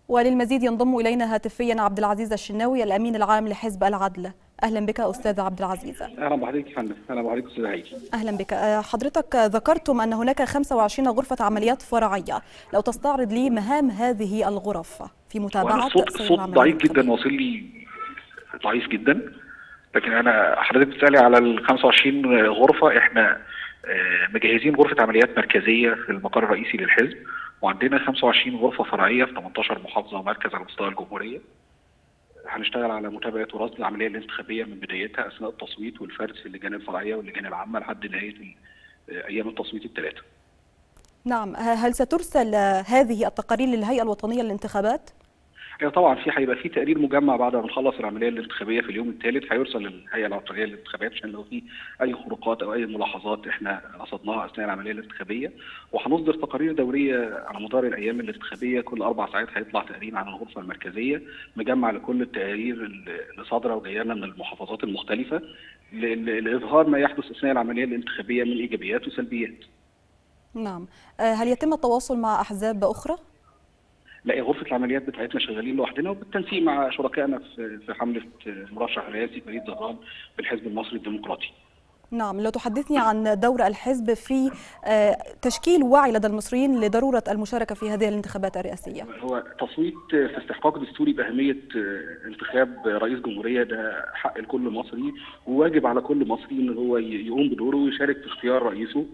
وللمزيد ينضم الينا هاتفيا عبد العزيز الشناوي الامين العام لحزب العدل اهلا بك استاذ عبد العزيز اهلا بحضرتك يا فندم اهلا بحضرتك استاذ هايدي اهلا بك حضرتك ذكرتم ان هناك 25 غرفه عمليات فرعيه لو تستعرض لي مهام هذه الغرف في متابعه صوت صوت ضعيف جدا واصل لي ضعيف جدا لكن انا حضرتك بتسالي على ال 25 غرفه احنا مجهزين غرفه عمليات مركزيه في المقر الرئيسي للحزب وعندنا 25 غرفه فرعيه في 18 محافظه ومركز على مستوى الجمهوريه هنشتغل على متابعه ورصد العمليه الانتخابيه من بدايتها اثناء التصويت والفرز في اللجان الفرعيه واللجان العامه لحد نهايه ايام التصويت الثلاثه. نعم، هل سترسل هذه التقارير للهيئه الوطنيه للانتخابات؟ طبعا في هيبقى في تقرير مجمع بعد ما نخلص العمليه الانتخابيه في اليوم الثالث هيرسل للهيئه الوطنيه للانتخابات عشان لو في اي خروقات او اي ملاحظات احنا رصدناها اثناء العمليه الانتخابيه وهنصدر تقارير دوريه على مدار الايام الانتخابيه كل اربع ساعات هيطلع تقرير عن الغرفه المركزيه مجمع لكل التقارير اللي صادره وجايه لنا من المحافظات المختلفه لاظهار ما يحدث اثناء العمليه الانتخابيه من ايجابيات وسلبيات. نعم، هل يتم التواصل مع احزاب اخرى؟ لا غرفه العمليات بتاعتنا شغالين لوحدنا وبالتنسيق مع شركائنا في في حمله مرشح رئاسي فريد زهران بالحزب المصري الديمقراطي. نعم لو تحدثني عن دور الحزب في تشكيل وعي لدى المصريين لضروره المشاركه في هذه الانتخابات الرئاسيه. هو تصويت في استحقاق دستوري باهميه انتخاب رئيس جمهوريه ده حق لكل مصري وواجب على كل مصري ان هو يقوم بدوره ويشارك في اختيار رئيسه.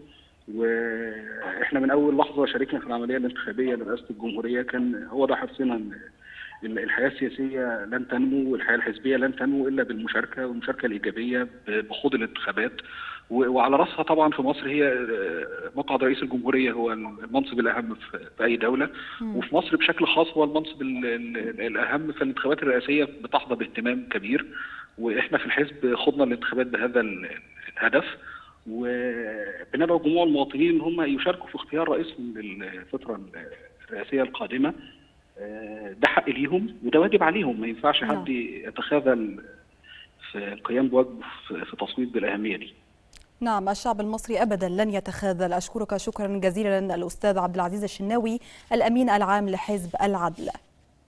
واحنا من اول لحظه شاركنا في العمليه الانتخابيه لرئاسه الجمهوريه كان هو ده حرصنا ان الحياه السياسيه لن تنمو والحياه الحزبيه لن تنمو الا بالمشاركه والمشاركه الايجابيه بخوض الانتخابات وعلى راسها طبعا في مصر هي مقعد رئيس الجمهوريه هو المنصب الاهم في اي دوله م. وفي مصر بشكل خاص هو المنصب الاهم في الانتخابات الرئاسيه بتحظى باهتمام كبير واحنا في الحزب خضنا الانتخابات بهذا الهدف وبندعو جموع المواطنين ان هم يشاركوا في اختيار رئيسهم للفتره الرئاسيه القادمه ده حق ليهم وده واجب عليهم ما ينفعش حد يتخاذل في القيام بواجبه في تصويت بالاهميه دي. نعم الشعب المصري ابدا لن يتخاذل اشكرك شكرا جزيلا الاستاذ عبد العزيز الشناوي الامين العام لحزب العدل.